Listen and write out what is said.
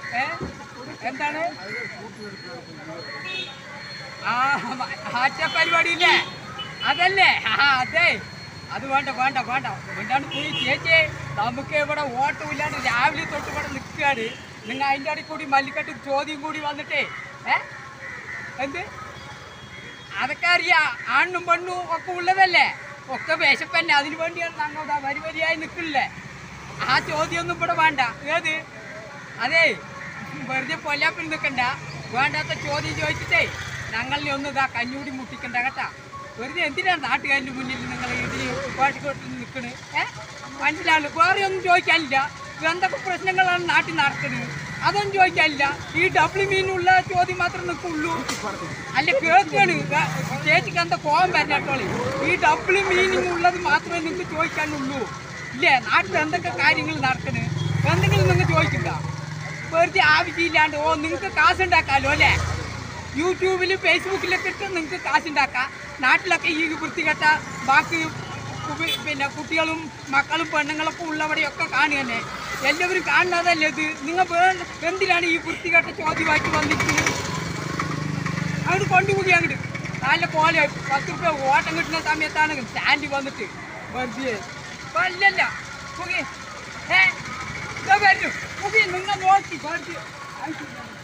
ഏ എന്താണ് ആ ഹാറ്റ പരിപാടി ഇല്ലേ അതല്ലേ ആ അതെ അത് വേണ്ട വേണ്ട വേണ്ട വേണ്ടാണ്ട് പോയി ചേച്ചി നമുക്ക് ഇവിടെ ഓട്ടം ഇല്ലാണ്ട് രാവിലെ തൊട്ട് ഇവിടെ നിൽക്കുകയാണ് നിങ്ങൾ അതിൻ്റെ അടി കൂടി മല്ലിക്കട്ട് ചോദ്യം കൂടി വന്നിട്ടേ ഏ എന്ത് അതൊക്കെ അറിയാം ആണ്ണും പെണ്ണും ഒക്കെ ഉള്ളതല്ലേ ഒക്കെ വിശപ്പന്നെ അതിന് വേണ്ടിയാണ് ഞങ്ങൾ ദാ വരി വരിയായി നിൽക്കില്ലേ ആ ചോദ്യമൊന്നും ഇവിടെ വേണ്ട ഏത് അതെ വെറുതെ പൊല്ലാപ്പിൽ നിൽക്കണ്ട വേണ്ടാത്ത ചോദ്യം ചോദിച്ചിട്ടേ ഞങ്ങളെ ഒന്ന് ഇതാ കഞ്ഞൂടി മുട്ടിക്കണ്ട കേട്ടാ വെറുതെ എന്തിനാണ് നാട്ടുകാരുടെ മുന്നിൽ നിങ്ങൾ ഇതിന് പാട്ടിക്കോട്ട് നിൽക്കണ് ഏ മനസ്സിലാണ് വേറെ ഒന്നും ചോദിക്കാനില്ല എന്തൊക്കെ പ്രശ്നങ്ങളാണ് നാട്ടിൽ നടക്കുന്നത് അതൊന്നും ചോദിക്കാനില്ല ഈ ഡബിൾ മീനുള്ള ചോദ്യം മാത്രം നിൽക്കുള്ളൂ അല്ല കേൾക്കാണ് ചേച്ചിക്ക് എന്താ പോകാൻ പറ്റാത്തോളി ഈ ഡബിൾ മീനിങ് ഉള്ളത് മാത്രമേ നിങ്ങൾക്ക് ചോദിക്കാനുള്ളൂ ഇല്ലേ നാട്ടിൽ എന്തൊക്കെ കാര്യങ്ങൾ നടക്കണ് എന്തെങ്കിലും നിങ്ങൾ ചോദിക്കണ്ട വെറുതെ ആവശ്യമില്ലാണ്ട് ഓ നിങ്ങൾക്ക് കാശുണ്ടാക്കാലോ അല്ലേ യൂട്യൂബിലും ഫേസ്ബുക്കിലൊക്കെ ഇട്ട് നിങ്ങൾക്ക് കാശുണ്ടാക്കാം നാട്ടിലൊക്കെ ഈ വൃത്തികെട്ട ബാക്കി ഉപ- പിന്നെ കുട്ടികളും മക്കളും പെണ്ണുങ്ങളൊക്കെ ഉള്ളവരെയൊക്കെ കാണുക തന്നെ എല്ലാവരും കാണുന്നതല്ലേ ഇത് നിങ്ങൾ വേ- എന്തിനാണ് ഈ വൃത്തികെട്ട ചോദ്യമായിട്ട് വന്നിട്ട് അങ്ങോട്ട് കൊണ്ടുപോയി അങ്ങോട്ട് നല്ല പോലെ പത്ത് റുപ്യ ഓട്ടം കിട്ടുന്ന സമയത്താണ് സ്റ്റാൻഡ് വന്നിട്ട് വെറുതെ ഇപ്പൊ അല്ലല്ല പുകി ഏ ഇതാ വരുന്നു പുകി നിങ്ങൾ നോക്കി വെറുതെ ആയിട്ടില്ല.